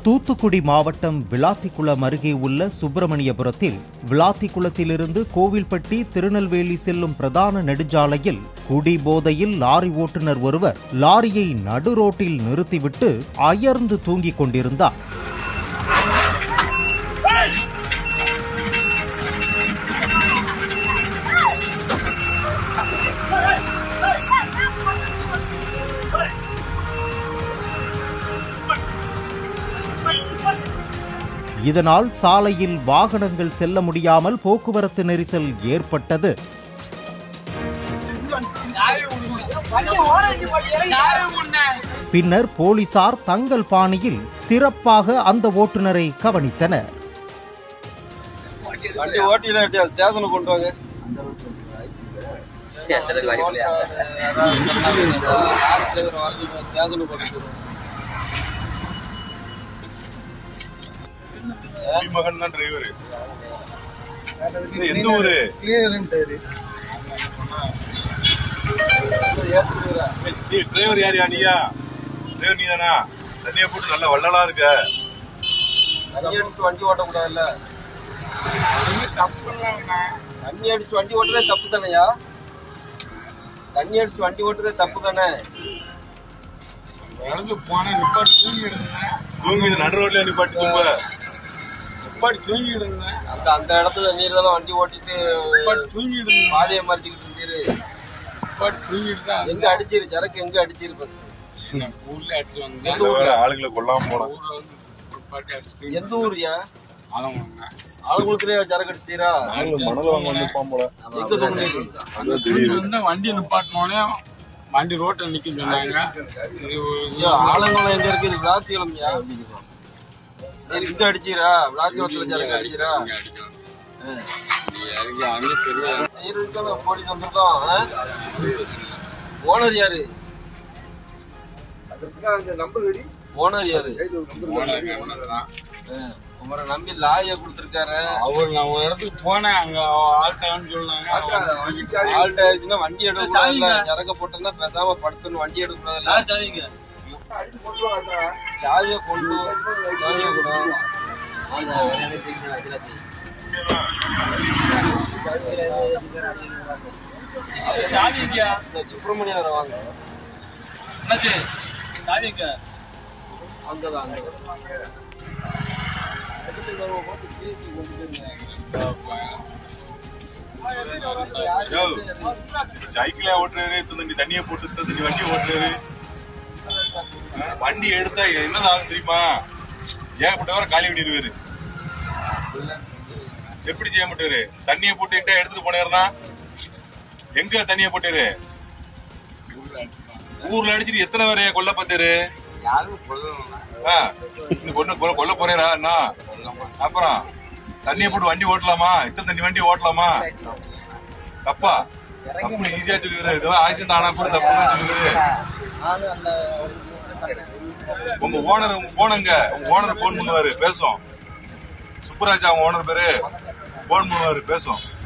தூத்துக்குடி மாவட்டம் விளாத்திக்குளம் அருகே உள்ள சுப்பிரமணியபுரத்தில் விளாத்திக்குளத்திலிருந்து கோவில்பட்டி திருநெல்வேலி செல்லும் பிரதான நெடுஞ்சாலையில் குடி போதையில் லாரி ஓட்டுநர் ஒருவர் லாரியை நடு ரோட்டில் நிறுத்திவிட்டு அயர்ந்து தூங்கிக் கொண்டிருந்தார் இதனால் சாலையில் வாகனங்கள் செல்ல முடியாமல் போக்குவரத்து நெரிசல் ஏற்பட்டது பின்னர் போலீசார் தங்கள் பாணியில் சிறப்பாக அந்த ஓட்டுநரை கவனித்தனர் வண்டி ஓட்டில ஸ்டேஷனுக்கு கொண்டு வாங்க ஸ்டேஷனுக்கு கொண்டு மகன் தான் டிரைவர் எந்த ஊரு டிரைவர் யார் நீயா டிரைவர் நீதானா தண்ணியை போட்டு நல்ல வள்ளலா இருக்க தண்ணி அடிச்சு வண்டி ஓட்டக்கூடாதுல்ல தண்ணி அடிச்சு வண்டி ஓட்டுறதே தப்பு தானேயா தண்ணி அடிச்சு வண்டி ஓட்டுறதே தப்பு தானே நடந்து போனா நிப்பாட்டி தூங்கிட்டு இருந்தேன் தூங்கி நடு ரோட்ல நிப்பாட்டி தூங்க நிப்பாட்டி தூங்கிட்டு இருந்தேன் அந்த அந்த இடத்துல நீர் தானே வண்டி ஓட்டிட்டு நிப்பாட்டி தூங்கிட்டு இருந்தேன் பாதையை மறைச்சிக்கிட்டு இருந்தீரு நிப்பாட்டி தூங்கிட்டு தான் எங்க அடிச்சிரு சரக்கு எங்க அடிச்சிரு பஸ் நான் ஊர்ல அடிச்சு வந்தேன் எந்த ஊர்ல? வேற ஆளுங்களை கொல்லாம போனோம் ஊர்ல வந்து நிப்பாட்டி அடிச்சு எந்த ஊர்யா ஆலவங்க ஆளுங்களுக்குள்ளே சரக்கு அடிச்சிட்டீரா மணல் வாங்க வந்திருப்பான் போல எங்க தூங்குனீங்க அதான் தெரியுது வந்து வண்டி நிப்பாட்டினோடனே வண்டி ரோட்ல நிக்க சொன்னாங்க இது ஒரு- ஐயோ ஆளுங்களும் எங்க இருக்கு இது விளாத்தியலம்யா நீர் இங்க அடிச்சிரா விளாத்தியலத்துல சரக்கு அடிச்சிரா இங்க அடிக்கலாம். நீ இறங்கி அங்கே தெரியல செய்யறதுக்கான போலீஸ் வந்திருக்கோம் ஓனர் யாரு ஓனர் யாரு போனாங்க அவ்வளவுதான். உங்களை நம்பி லாய கொடுத்திருக்காரு அவர் நான் ஒரு இடத்துக்கு போனேன் அங்க ஆள்கிட்டன்னு சொன்னாங்க ஆல்ட் ஆயிடுச்சுன்னா வண்டி எடுக்க கூடாதுல்ல சரக்க போட்டோம்னா பேசாம படுத்துன்னு வண்டி எடுக்க கூடாதுல்ல சாவிய கொண்டு சாவிய கூட இந்த சுப்பிரமணியரை வாங்க அங்கதான் அங்கதான் யோ, சைக்கிளே ஓட்டுறாரு தண்ணி தண்ணியை போட்டு தண்ணி வண்டி ஓட்டுறாரு ஆ, வண்டி எடுத்தா என்னதான் ஆகும் தெரியுமா ஏகப்பட்டவரை காலி பண்ணிடுவாரு எப்படி செய்ய மாட்டாரு தண்ணியை போட்டு என்கிட்ட எடுத்துட்டு போனேருனா எங்க தண்ணியை போட்டாரு ஊர்ல அடிச்சிட்டு எத்தனை பேரை கொல்ல பார்த்தாரு ஆ, இந்த கொண்டு கொல்ல- கொல்ல போறேரா அண்ணா அப்புறம் தண்ணியை போட்டு வண்டி ஓட்டலாமா இத்தனை தண்ணி வண்டி ஓட்டலாமா தப்பா தப்பு ஈஸியா சொல்லுவாரு ஏதோ ஆக்சிடென்ட் ஆனா கூட தப்பு தான் சொல்லுவாரு உங்க ஓனர் உங்க போனங்க உங்க ஓனர் போன் பண்ணுவாரு பேசும் சுப்பராஜ் அவங்க ஓனர் பேரு போன் பண்ணுவாரு பேசும்